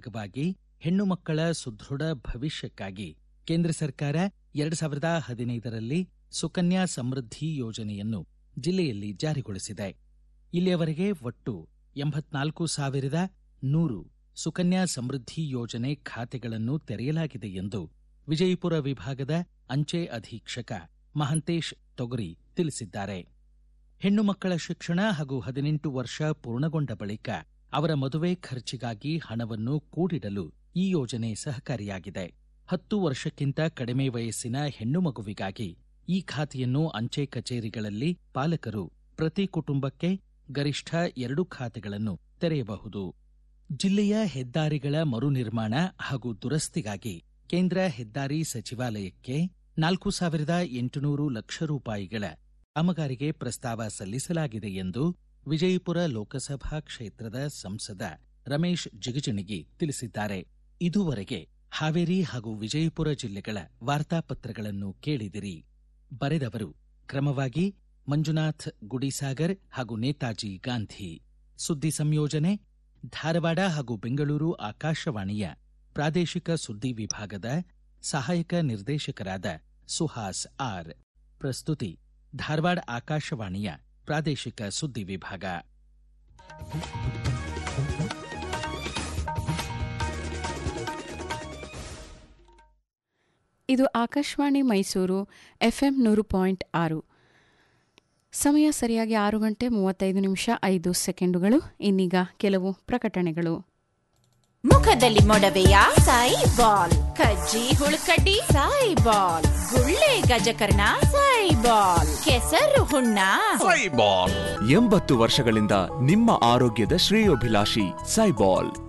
ಮಾರ್ಗವಾಗಿ ಹೆಣ್ಣು ಮಕ್ಕಳ ಸುದೃಢ ಭವಿಷ್ಯಕ್ಕಾಗಿ ಕೇಂದ್ರ ಸರ್ಕಾರ ಎರಡು ಸಾವಿರದ ಹದಿನೈದರಲ್ಲಿ ಸುಕನ್ಯಾ ಸಮೃದ್ಧಿ ಯೋಜನೆಯನ್ನು ಜಿಲ್ಲೆಯಲ್ಲಿ ಜಾರಿಗೊಳಿಸಿದೆ ಇಲ್ಲಿಯವರೆಗೆ ಒಟ್ಟು ಎಂಬತ್ನಾಲ್ಕು ಸಾವಿರದ ನೂರು ಸುಕನ್ಯಾ ಸಮೃದ್ಧಿ ಯೋಜನೆ ಖಾತೆಗಳನ್ನು ತೆರೆಯಲಾಗಿದೆ ಎಂದು ವಿಜಯಪುರ ವಿಭಾಗದ ಅಂಚೆ ಅಧೀಕ್ಷಕ ಮಹಂತೇಶ್ ತೊಗರಿ ತಿಳಿಸಿದ್ದಾರೆ ಹೆಣ್ಣು ಮಕ್ಕಳ ಶಿಕ್ಷಣ ಹಾಗೂ ಹದಿನೆಂಟು ವರ್ಷ ಪೂರ್ಣಗೊಂಡ ಬಳಿಕ ಅವರ ಮದುವೆ ಖರ್ಚಿಗಾಗಿ ಹಣವನ್ನು ಕೂಡಿಡಲು ಈ ಯೋಜನೆ ಸಹಕಾರಿಯಾಗಿದೆ ಹತ್ತು ವರ್ಷಕ್ಕಿಂತ ಕಡಿಮೆ ವಯಸ್ಸಿನ ಹೆಣ್ಣು ಮಗುವಿಗಾಗಿ ಈ ಖಾತೆಯನ್ನು ಅಂಚೆ ಕಚೇರಿಗಳಲ್ಲಿ ಪಾಲಕರು ಪ್ರತಿ ಕುಟುಂಬಕ್ಕೆ ಗರಿಷ್ಠ ಎರಡು ಖಾತೆಗಳನ್ನು ತೆರೆಯಬಹುದು ಜಿಲ್ಲೆಯ ಹೆದ್ದಾರಿಗಳ ಮರು ನಿರ್ಮಾಣ ಹಾಗೂ ದುರಸ್ತಿಗಾಗಿ ಕೇಂದ್ರ ಹೆದ್ದಾರಿ ಸಚಿವಾಲಯಕ್ಕೆ ನಾಲ್ಕು ಸಾವಿರದ ಎಂಟುನೂರು ಲಕ್ಷ ರೂಪಾಯಿಗಳ ಕಾಮಗಾರಿಗೆ ಪ್ರಸ್ತಾವ ಸಲ್ಲಿಸಲಾಗಿದೆ ಎಂದು ವಿಜಯಪುರ ಲೋಕಸಭಾ ಕ್ಷೇತ್ರದ ಸಂಸದ ರಮೇಶ್ ಜಿಗಜಿಣಗಿ ತಿಳಿಸಿದ್ದಾರೆ ಇದುವರೆಗೆ ಹಾವೇರಿ ಹಾಗೂ ವಿಜಯಪುರ ಜಿಲ್ಲೆಗಳ ವಾರ್ತಾಪತ್ರಗಳನ್ನು ಕೇಳಿದಿರಿ ಬರೆದವರು ಕ್ರಮವಾಗಿ ಮಂಜುನಾಥ್ ಗುಡಿಸಾಗರ್ ಹಾಗೂ ನೇತಾಜಿ ಗಾಂಧಿ ಸುದ್ದಿ ಸಂಯೋಜನೆ ಧಾರವಾಡ ಹಾಗೂ ಬೆಂಗಳೂರು ಆಕಾಶವಾಣಿಯ ಪ್ರಾದೇಶಿಕ ಸುದ್ದಿ ವಿಭಾಗದ ಸಹಾಯಕ ನಿರ್ದೇಶಕರಾದ ಸುಹಾಸ್ ಆರ್ ಪ್ರಸ್ತುತಿ ಧಾರವಾಡ ಆಕಾಶವಾಣಿಯ ಪ್ರಾದೇಶಿಕ ಸುದ್ದಿ ವಿಭಾಗ ಇದು ಆಕಾಶವಾಣಿ ಮೈಸೂರು ಎಫ್ಎಂ ನೂರು ಪಾಯಿಂಟ್ ಆರು ಸಮಯ ಸರಿಯಾಗಿ ಆರು ಗಂಟೆ ಮೂವತ್ತೈದು ನಿಮಿಷ ಐದು ಸೆಕೆಂಡುಗಳು ಇನ್ನೀಗ ಕೆಲವು ಪ್ರಕಟಣೆಗಳು ಮುಖದಲ್ಲಿ ಮೊಡವೆಯ ಸಾಯಿ ಬಾಲ್ ಕಜ್ಜಿ ಹುಳುಕಡ್ಡಿ ಸಾಯಿ ಬಾಲ್ ಗುಳ್ಳೆ ಗಜಕರ್ಣ ಸಾಯಿ ಬಾಲ್ ಕೆಸರು ಹುಣ್ಣ ಎಂಬತ್ತು ವರ್ಷಗಳಿಂದ ನಿಮ್ಮ ಆರೋಗ್ಯದ ಶ್ರೇಯೋಭಿಲಾಷಿ ಸೈಬಾಲ್